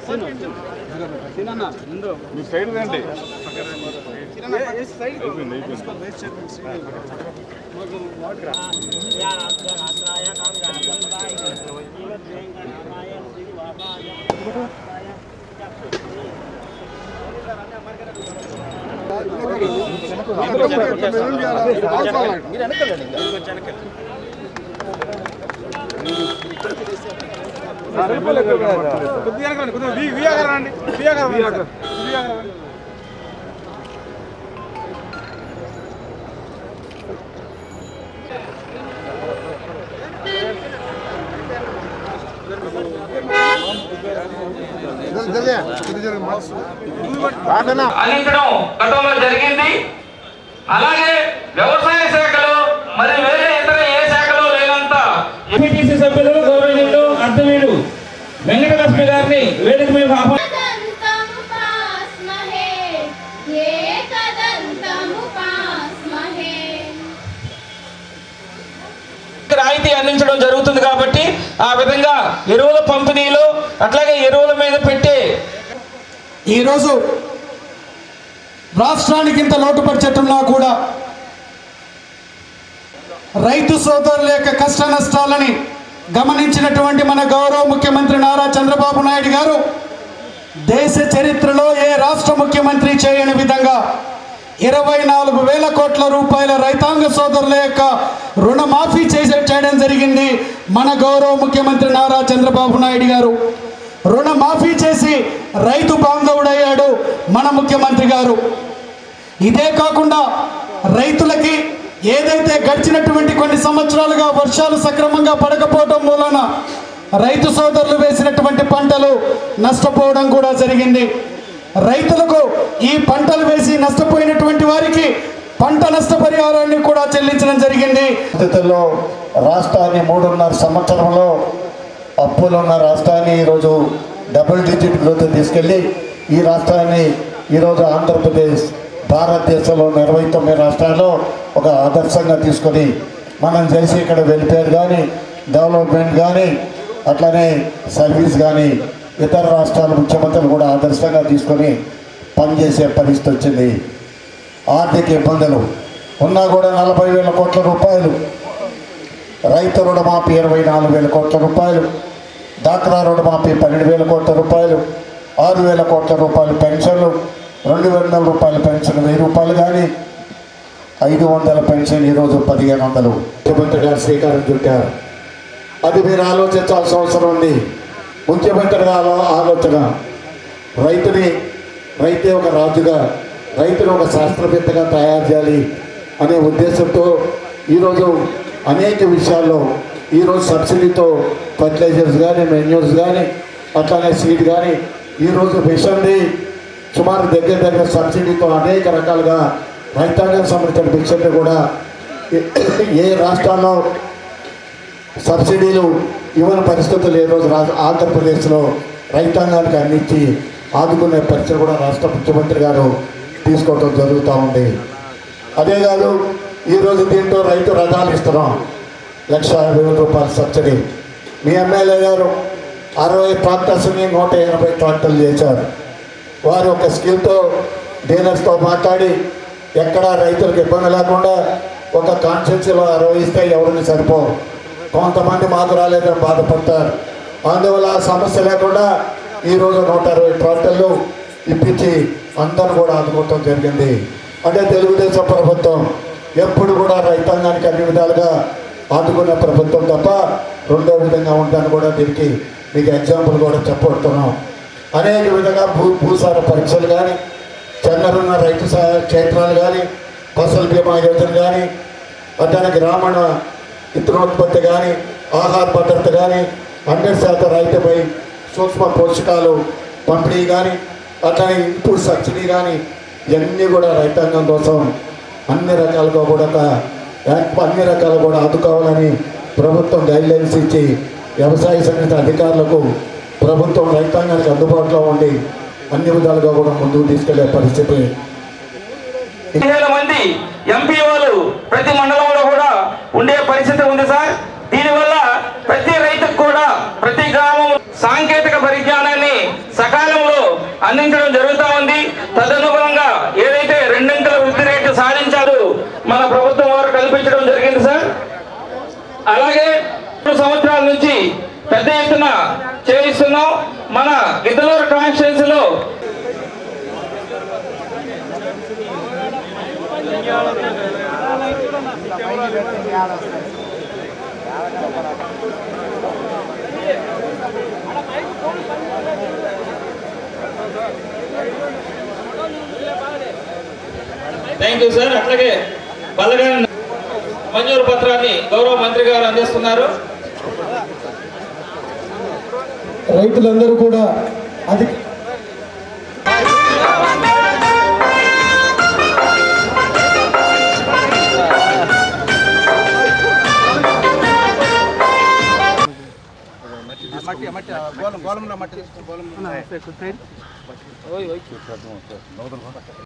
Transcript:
మీ side రండి అయిపోయింది అయిపోయింది కొద్దిగా వెనకాల రండి, కొద్దిగా వి- వి ఆకారం రండి. వి ఆకారం రండి సార్. వి ఆకారం రండి. అందించడం గతంలో జరిగింది అలాగే వ్యవసాయ శాఖలో మరి వేరే ఇతర ఏ శాఖలో లేనంత ఎంపీటీసీ సభ్యులు గౌరవనీయులు అర్థమీయులు వెంకటలక్ష్మి గారిని వేదిక మీద ఆహ్వానించారు. एकदन्तमुपास्महे एकदन्तमुपास्महे రాయితీ అందించడం జరుగుతుంది కాబట్టి ఆ విధంగా ఎరువుల పంపిణీలో అట్లాగే ఎరువుల మీద పెట్టే ఈరోజు రాష్ట్రానికి ఇంత లోటు బడ్జెట్ ఉన్నా కూడా రైతు సోదరుల యొక్క కష్ట నష్టాలని గమనించినటువంటి మన గౌరవ ముఖ్యమంత్రి నారా చంద్రబాబు నాయుడు గారు దేశ చరిత్రలో ఏ రాష్ట్ర ముఖ్యమంత్రి చేయని విధంగా ఇరవై నాలుగు వేల కోట్ల రూపాయల రైతాంగ సోదరుల యొక్క రుణమాఫీ చేసే చేయడం జరిగింది మన గౌరవ ముఖ్యమంత్రి నారా చంద్రబాబు నాయుడు గారు రుణమాఫీ చేసి రైతు బాంధవుడయ్యాడు మన ముఖ్యమంత్రి గారు ఇదే కాకుండా రైతులకి ఏదైతే గడిచినటువంటి కొన్ని సంవత్సరాలుగా వర్షాలు సక్రమంగా పడకపోవడం మూలన రైతు సోదరులు వేసినటువంటి పంటలు నష్టపోవడం కూడా జరిగింది రైతులకు ఈ పంటలు వేసి నష్టపోయినటువంటి వారికి పంట నష్టపరిహారాన్ని కూడా చెల్లించడం జరిగింది పరిస్థితుల్లో రాష్ట్రాన్ని మూడున్నర సంవత్సరంలో అప్పులున్న రాష్ట్రాన్ని ఈరోజు డబుల్ డిజిట్ గ్రోత్ తీసుకెళ్ళి ఈ రాష్ట్రాన్ని ఈరోజు ఆంధ్రప్రదేశ్ భారతదేశంలో ఇరవై తొమ్మిది రాష్ట్రాల్లో ఒక ఆదర్శంగా తీసుకొని మనం చేసి ఇక్కడ వెల్ఫేర్ కానీ డెవలప్మెంట్ కానీ అట్లనే సర్వీస్ కానీ ఇతర రాష్ట్రాల ముఖ్యమంత్రులు కూడా ఆదర్శంగా తీసుకొని పనిచేసే పరిస్థితి వచ్చింది ఆర్థిక ఇబ్బందులు ఉన్నా కూడా నలభై వేల కోట్ల రూపాయలు రైతు రుణమాఫీ ఇరవై నాలుగు వేల కోట్ల రూపాయలు డాక్రా రుణమాఫీ పన్నెండు వేల కోట్ల రూపాయలు ఆరు వేల కోట్ల రూపాయలు పెన్షన్లు రెండు వందల రూపాయల పెన్షన్ వెయ్యి రూపాయలు కానీ ఐదు వందల పెన్షన్ ఈరోజు పదిహేను వందలు ముఖ్యమంత్రి గారు శ్రీకారం చుట్టారు అది మీరు ఆలోచించాల్సిన అవసరం ఉంది ముఖ్యమంత్రి గారు ఆలోచన రైతుని రైతే ఒక రాజుగా రైతును ఒక శాస్త్రవేత్తగా తయారు చేయాలి అనే ఉద్దేశంతో ఈరోజు అనేక విషయాల్లో ఈరోజు సబ్సిడీతో ఫర్టిలైజర్స్ కానీ మెన్యూర్స్ కానీ అట్లానే సీడ్ కానీ ఈరోజు మిషన్ది సుమారు దగ్గర దగ్గర సబ్సిడీతో అనేక రకాలుగా రైతాంగానికి సంబంధించిన మిషన్లు కూడా ఏ- ఏ రాష్ట్రాల్లో సబ్సిడీలు ఇవ్వని పరిస్థితులు ఈ రోజు రా ఆంధ్రప్రదేశ్లో రైతాంగానికి అందించి ఆదుకునే పరిస్థితి కూడా రాష్ట్ర ముఖ్యమంత్రి గారు తీసుకోవడం జరుగుతూ ఉంది అదే కాదు ఈరోజు దీంట్లో రైతు రథాలు ఇస్తున్నాం లక్ష యాభై వేల రూపాయల సబ్సిడీ మీ ఎమ్మెల్యే గారు అరవై ట్రాక్టర్స్ని నూట ఎనభై ట్రాక్టర్లు చేశారు వారు ఒక స్కిల్తో డీలర్స్తో మాట్లాడి ఎక్కడ రైతులకు ఇబ్బంది లేకుండా ఒక కాన్స్టిట్యూన్సీలో అరవై ఇస్తే ఎవరిని సరిపో కొంతమంది మాకు రాలేదని బాధపడతారు అందువల్ల ఆ సమస్య లేకుండా ఈరోజు నూట అరవై ట్రాక్టర్లు ఇప్పించి అందరూ కూడా ఆదుకోవటం జరిగింది అంటే తెలుగుదేశం ప్రభుత్వం ఎప్పుడు కూడా రైతాంగానికి అన్ని విధాలుగా ఆదుకునే ప్రభుత్వం తప్ప రెండో విధంగా ఉంటాను కూడా దీనికి మీకు ఎగ్జాంపుల్ కూడా చెప్పబడుతున్నాం అనేక విధంగా భూ భూసార పరీక్షలు కానీ చెన్నరున్న రైతు సహాయ క్షేత్రాలు కానీ ఫసల్ బీమా యోజన కానీ అతని గ్రామీణ ఇతరోత్పత్తి కానీ ఆహార భద్రత కానీ హండ్రెడ్ శాతం రైతుపై సూక్ష్మ పోషకాలు పంపిణీ కానీ అట్లనే ఇన్పుట్ సబ్సిడీ కానీ ఇవన్నీ కూడా రైతాంగం కోసం అన్ని రకాలుగా కూడా ఒక- అన్ని రకాలు కూడా ఆదుకోవాలని ప్రభుత్వం గైడ్ లైన్స్ ఇచ్చి వ్యవసాయ సంబంధిత అధికారులకు ప్రభుత్వం రైతాంగానికి అందుబాటులో ఉండి అన్ని విధాలుగా కూడా ముందుకు తీసుకెళ్లే పరిస్థితి పదిహేను మంది ఎంపీఓలు ప్రతి మండలంలో కూడా ఉండే పరిస్థితి ఉంది సార్ దీనివల్ల ప్రతి రైతుకు కూడా ప్రతి గ్రామం సాంకేతిక పరిజ్ఞానాన్ని సకాలంలో అందించడం జరుగుతా ఉంది తదనుగుణంగా ఏదైతే రెండింతల వృద్ధి రేటు సాధించారు మన ప్రభుత్వం వారు కల్పించడం జరిగింది సార్ అలాగే రెండు సంవత్సరాల నుంచి పెద్ద ఎత్తున చేయిస్తున్నాం మన గిద్దలూరు కాన్స్టిట్యున్సీలో థ్యాంక్ యూ సార్ అట్లాగే బల్లగాని మంజూరు పత్రాన్ని గౌరవ మంత్రి గారు అందిస్తున్నారు రైతులందరూ కూడా అది మట్టి మట్టి గోళం గోళంలో మట్టి తీసుకో గోళంలో